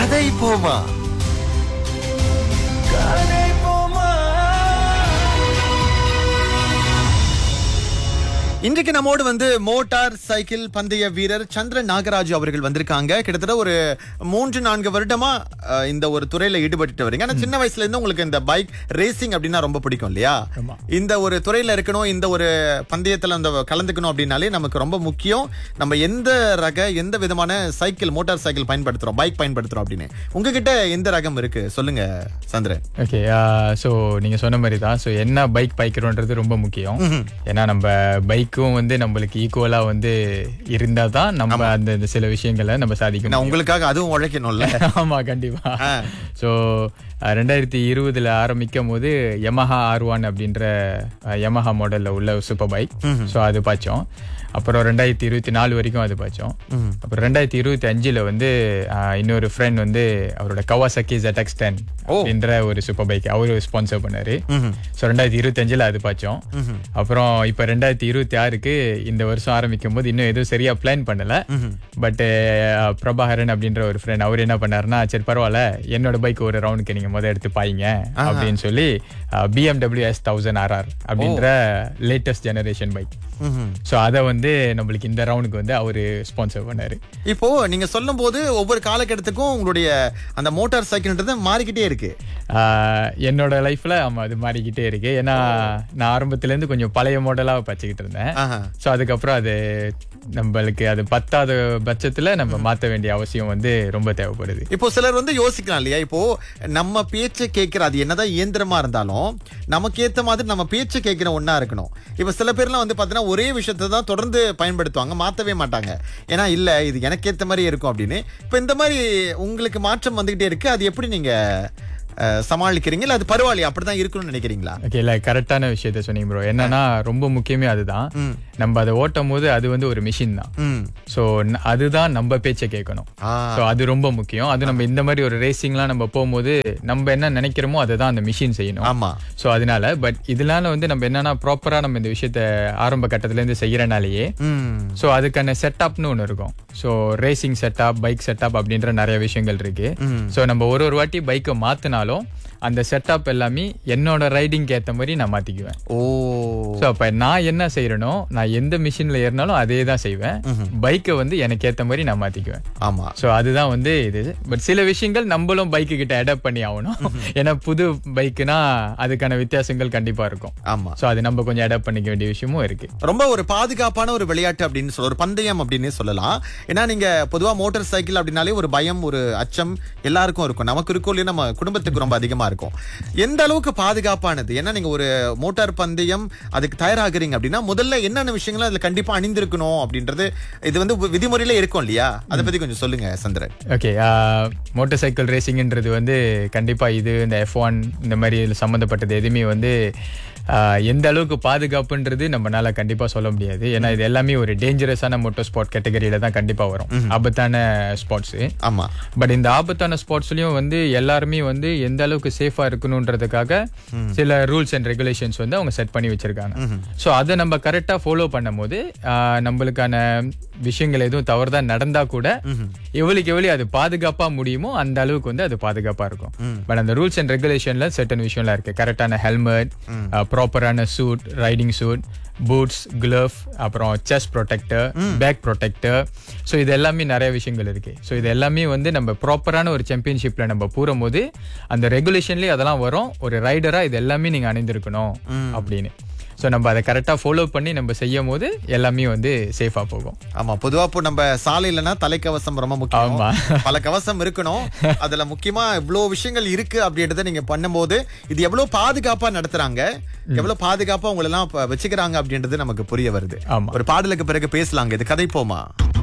கதை போமா கதை போமா இன்றைக்கு நம்மோடு வந்து மோட்டார் சைக்கிள் பந்தய வீரர் சந்திரன் நாகராஜ் அவர்கள் வந்திருக்காங்க கிட்டத்தட்ட ஒரு மூன்று நான்கு வருடமா அஹ், இந்த ஒரு துறையில ஈடுபட்டு வரீங்க ஆனா சின்ன வயசுல இருந்து உங்களுக்கு இந்த பைக் ரேசிங் அப்படின்னா ரொம்ப பிடிக்கும் இல்லையா ஆமா. இந்த ஒரு துறையில இருக்கணும் இந்த ஒரு பந்தயத்துல அந்த கலந்துக்கணும் அப்படின்னாலே நமக்கு ரொம்ப முக்கியம் நம்ம எந்த ரக எந்த விதமான சைக்கிள் மோட்டார் சைக்கிள் பயன்படுத்துறோம் பைக் பயன்படுத்துறோம் அப்படின்னு உங்ககிட்ட எந்த ரகம் இருக்கு சொல்லுங்க சந்திரன் ஓகே ஸோ நீங்க சொன்ன மாதிரி தான் ஸோ என்ன பைக் பைக்கிறோன்றது ரொம்ப முக்கியம் ஏன்னா நம்ம பைக்கும் வந்து நம்மளுக்கு ஈக்குவலா வந்து இருந்தா தான் நம்ம அந்த இந்த சில விஷயங்களை நம்ம சாதிக்க நான் உங்களுக்காக அதுவும் உழைக்கணும்ல முடியும். ஆமா கண்டிப்பா ஸோ ரெண்டாயிரத்தி இருபதுல ஆரம்பிக்கும் போது யமஹா ஆர் ஒன் அப்படின்ற யமஹா மாடல்ல உள்ள சூப்பர் பைக் ஸோ அது பாய்ச்சோம் அப்புறம் ரெண்டாயிரத்தி இருபத்தி நாலு வரைக்கும் அது பாய்ச்சோம் அப்புறம் ரெண்டாயிரத்தி இருபத்தி அஞ்சுல வந்து அஹ், இன்னொரு ஃப்ரெண்ட் வந்து அவரோட கவாசக்கி ZX டென் அப்படின்ற ஒரு சூப்பர் பைக் அவரு ஸ்பான்சர் பண்ணாரு ஸோ ரெண்டாயிரத்தி இருபத்தி அஞ்சுல அது பாய்ச்சோம் அப்புறம் இப்போ ரெண்டாயிரத்தி இருபத்தி ஆறுக்கு இந்த வருஷம் ஆரம்பிக்கும் போது இன்னும் எதுவும் சரியா பிளான் பண்ணல பட் பிரபாகரன் அப்படின்ற ஒரு ஃப்ரெண்ட் அவர் என்ன பண்ணாருன்னா சரி பரவாயில்ல என்னோட பைக் ஒரு ரவுண்டுக்கு நீங்க முத எடுத்து பாய்ங்க அப்படின்னு சொல்லி பிஎம்டபிள்யூ எஸ் தௌசண்ட் ஆர்ஆர் அப்படின்ற லேட்டஸ்ட் ஜெனரேஷன் பைக் ம்ஹும். ஸோ அதை வந்து நம்மளுக்கு இந்த ரவுண்டுக்கு வந்து அவரு ஸ்பான்சர் பண்ணாரு இப்போ நீங்க சொல்லும் போது ஒவ்வொரு காலகட்டத்துக்கும் உங்களுடைய அந்த மோட்டார் சைக்கிள்ன்றது மாறிக்கிட்டே இருக்கு ஆஹ் என்னோட லைஃப்ல ஆமா அது மாறிக்கிட்டே இருக்கு ஏன்னா நான் ஆரம்பத்துல இருந்து கொஞ்சம் பழைய மாடலா வச்சுக்கிட்டு இருந்தேன் ஆஹா. ஸோ அதுக்கப்புறம் அது நம்மளுக்கு அது பத்தாத பட்சத்துல நம்ம மாத்த வேண்டிய அவசியம் வந்து ரொம்ப தேவைப்படுது இப்போ சிலர் வந்து யோசிக்கலாம் இல்லையா இப்போ நம்ம பேச்சை கேட்கிற அது என்னதான் இயந்திரமா இருந்தாலும் நமக்கு ஏத்த மாதிரி நம்ம பேச்சை கேட்கிற ஒண்ணா இருக்கணும் இப்போ சில பேர்லாம் வந்து பாத்தீங்கன்னா ஒரே விஷயத்தை தான் தொடர்ந்து பயன்படுத்துவாங்க மாத்தவே மாட்டாங்க ஏன்னா இல்ல இது எனக்கு ஏத்த மாதிரி இருக்கும் அப்படின்னு இப்போ இந்த மாதிரி உங்களுக்கு மாற்றம் வந்துகிட்டே இருக்கு அது எப்படி நீங்க அஹ், சமாளிக்கிறீங்க இல்ல அது பரவாயில்லையா அப்படிதான் இருக்கணும்னு நினைக்கிறீங்களா ஓகே இல்ல கரெக்டான விஷயத்த சொன்னீங்க ப்ரோ என்னன்னா ரொம்ப முக்கியமே அதுதான் நம்ம அதை ஓட்டும் போது அது வந்து ஒரு மிஷின் தான் ம் ஸோ அதுதான் நம்ம பேச்சை கேட்கணும் ஆ ஸோ அது ரொம்ப முக்கியம் அது நம்ம இந்த மாதிரி ஒரு ரேசிங்லாம் நம்ம போகும்போது நம்ம என்ன நினைக்கிறோமோ அதை தான் அந்த மிஷின் செய்யணும் ஆமா ஸோ அதனால பட் இதனால வந்து நம்ம என்னன்னா ப்ராப்பரா நம்ம இந்த விஷயத்த ஆரம்ப கட்டத்துல இருந்து செய்யறனாலேயே ம் ஸோ அதுக்கான செட்டப்னு ஒன்று இருக்கும் so racing setup bike setup அப்படின்ற நிறைய விஷயங்கள் இருக்கு ஸோ நம்ம ஒரு ஒரு வாட்டி பைக்கை மாத்தினாலும் அந்த செட்டப் எல்லாமே என்னோட ரைடிங்க்கு ஏற்ற மாதிரி நான் மாத்திக்குவேன் ஓ ஸோ அப்ப நான் என்ன செய்யறேனோ நான் எந்த மிஷின்ல ஏறினாலும் அதே தான் செய்வேன் பைக்கை வந்து எனக்கு ஏற்ற மாதிரி நான் மாத்திக்குவேன் ஆமா ஸோ அதுதான் வந்து இது பட் சில விஷயங்கள் நம்மளும் பைக்கு கிட்ட அடாப்ட் பண்ணி ஆகணும் ஏன்னா புது பைக்குனா அதுக்கான வித்தியாசங்கள் கண்டிப்பா இருக்கும் ஆமா ஸோ அது நம்ம கொஞ்சம் அடாப்ட் பண்ணிக்க வேண்டிய விஷயமும் இருக்கு ரொம்ப ஒரு பாதுகாப்பான ஒரு விளையாட்டு அப்படின்னு சொல்ல ஒரு பந்தயம் அப்படின்னு சொல்லலாம் ஏன்னா நீங்க பொதுவா மோட்டார் சைக்கிள் அப்படின்னாலே ஒரு பயம் ஒரு அச்சம் எல்லாருக்கும் இருக்கும் நமக்கு இருக்கும் இல்லையா நம்ம குடும்பத்துக்கு ரொம்ப அதிகமா இருக்கும் எந்த அளவுக்கு பாதுகாப்பானது ஏன்னா நீங்க ஒரு மோட்டார் பந்தயம் அதுக்கு தயாராகிறீங்க அப்படின்னா முதல்ல என்னென்ன விஷயங்கள் அதுல கண்டிப்பா அணிந்திருக்கணும் அப்படின்றது இது வந்து விதிமுறையில இருக்கும் இல்லையா அதை பத்தி கொஞ்சம் சொல்லுங்க சந்திரன் ஓகே மோட்டார் சைக்கிள் ரேசிங்ன்றது வந்து கண்டிப்பா இது இந்த எஃப் ஒன் இந்த மாதிரி இதுல சம்மந்தப்பட்டது எதுவுமே வந்து ஆஹ், எந்த அளவுக்கு பாதுகாப்புன்றது நம்மளால கண்டிப்பா சொல்ல முடியாது ஏன்னா இது எல்லாமே ஒரு டேஞ்சரஸான மோட்டர் ஸ்பாட் கேட்டகரியில தான் கண்டிப்பா வரும் ஆபத்தான ஸ்பாட்ஸ் ஆமா பட் இந்த ஆபத்தான ஸ்பாட்ஸ்லயும் வந்து எல்லாருமே வந்து எந்த அளவுக்கு சேஃபா இருக்கணுன்றதுக்காக சில ரூல்ஸ் அண்ட் ரெகுலேஷன்ஸ் வந்து அவங்க செட் பண்ணி வச்சிருக்காங்க ஸோ அதை நம்ம கரெக்டா ஃபாலோ பண்ணும்போது ஆஹ், நம்மளுக்கான விஷயங்கள் எதுவும் தவறுதா நடந்தா கூட எவ்வளவுக்கு எவ்வளவு அது பாதுகாப்பா முடியுமோ அந்த அளவுக்கு வந்து அது பாதுகாப்பா இருக்கும் பட் அந்த ரூல்ஸ் அண்ட் ரெகுலேஷன்ல செட்டன் விஷயம்லாம் இருக்கு கரெக்டான ஹெல்மெட் ப்ராப்பரான suit riding suit boots glove அப்புறம் chest protector back protector so இது எல்லாமே நிறைய விஷயங்கள் இருக்கு ஸோ இது எல்லாமே வந்து நம்ம ப்ராப்பரான ஒரு சாம்பியன்ஷிப்ல நம்ம போகும் போது அந்த ரெகுலேஷன்லயே அதெல்லாம் வரும் ஒரு ரைடரா இது எல்லாமே நீங்க அணிந்திருக்கணும் அப்படின்னு ஸோ நம்ம அதை கரெக்டாக ஃபாலோ பண்ணி நம்ம செய்யும் போது எல்லாமே வந்து சேஃபாக போகும் ஆமா பொதுவா இப்போ நம்ம சாலையிலனா தலைக்கவசம் ரொம்ப முக்கியம் ஆமா. பல கவசம் இருக்கணும் அதுல முக்கியமா இவ்வளவு விஷயங்கள் இருக்கு அப்படின்றத நீங்க பண்ணும்போது இது எவ்வளவு பாதுகாப்பா நடத்துறாங்க எவ்வளவு பாதுகாப்பா உங்களை எல்லாம் வச்சுக்கிறாங்க அப்படின்றது நமக்கு புரிய வருது ஆமா. ஒரு பாடலுக்கு பிறகு பேசலாங்க இது கதை போமா